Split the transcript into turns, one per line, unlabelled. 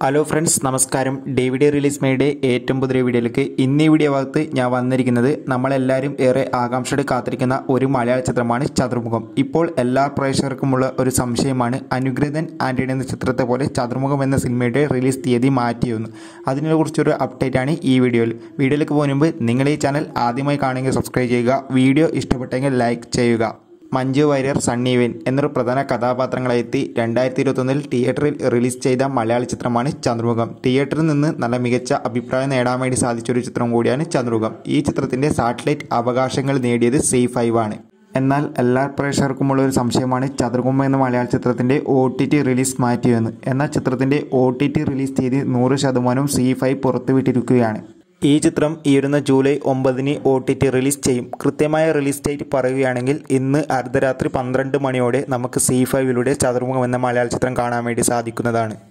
hello friends നമസ്കാരം David release മേയുടെ ഏറ്റവും പുതിയ വീഡിയോയിലേക്ക് ഇന്ന് ഈ വീഡിയോ ഭാഗത്ത് ഞാൻ വന്നിരിക്കുന്നത് നമ്മളെല്ലാവരും ഏറെ ആകാംക്ഷയോടെ കാത്തിരിക്കുന്ന ഒരു മലയാള ചിത്രമാണ് ചതുർമുഖം ഇപ്പോൾ എല്ലാ പ്രേക്ഷകർക്കുമുള്ള ഒരു സംശയമാണ് അനുഗ്രഹൻ ആൻ്റണി എന്ന ചിത്രത്തെ പോലെ ചതുർമുഖം എന്ന സിനിമയുടെ റിലീസ് തീയതി മാറ്റിയെന്ന് അതിനെ കുറിച്ചൊരു അപ്ഡേറ്റ് ആണ് ഈ വീഡിയോയിൽ വീഡിയോയിലേക്ക് പോകുന്ന മുമ്പ് നിങ്ങൾ ഈ ചാനൽ ആദ്യമായി കാണുമെങ്കിൽ സബ്സ്ക്രൈബ് ചെയ്യുക വീഡിയോ ഇഷ്ടപ്പെട്ടെങ്കിൽ ലൈക്ക് ചെയ്യുക മഞ്ജു വാര്യർ സണ്ണി വെയിൻ എന്നൊരു പ്രധാന കഥാപാത്രങ്ങളെത്തി രണ്ടായിരത്തി ഇരുപത്തൊന്നിൽ തിയേറ്ററിൽ റിലീസ് ചെയ്ത മലയാള ചിത്രമാണ് ചന്ദ്രമുഖം തിയേറ്ററിൽ നിന്ന് നല്ല മികച്ച അഭിപ്രായം നേടാൻ വേണ്ടി സാധിച്ചൊരു ചിത്രം കൂടിയാണ് ചന്ദ്രമുഖം ഈ ചിത്രത്തിൻ്റെ സാറ്റലൈറ്റ് അവകാശങ്ങൾ നേടിയത് സി ഫൈവ് ആണ് എന്നാൽ എല്ലാ പ്രേക്ഷകർക്കുമുള്ള ഒരു സംശയമാണ് ചതുർകുമ്പം എന്ന മലയാള ചിത്രത്തിൻ്റെ ഒ ടി ടി റിലീസ് മാറ്റിയെന്ന് എന്നാൽ ചിത്രത്തിൻ്റെ ഒ ടി ടി റിലീസ് തീയതി നൂറ് ശതമാനവും സി ഫൈവ് പുറത്തുവിട്ടിരിക്കുകയാണ് ഈ ചിത്രം ഈ വരുന്ന ജൂലൈ ഒമ്പതിന് ഒ ടി ടി റിലീസ് ചെയ്യും കൃത്യമായ റിലീസ് ഡേറ്റ് പറയുകയാണെങ്കിൽ ഇന്ന് അർദ്ധരാത്രി പന്ത്രണ്ട് മണിയോടെ നമുക്ക് സി ഫൈവിലൂടെ ചതുർമുഖം എന്ന മലയാള ചിത്രം കാണാൻ വേണ്ടി സാധിക്കുന്നതാണ്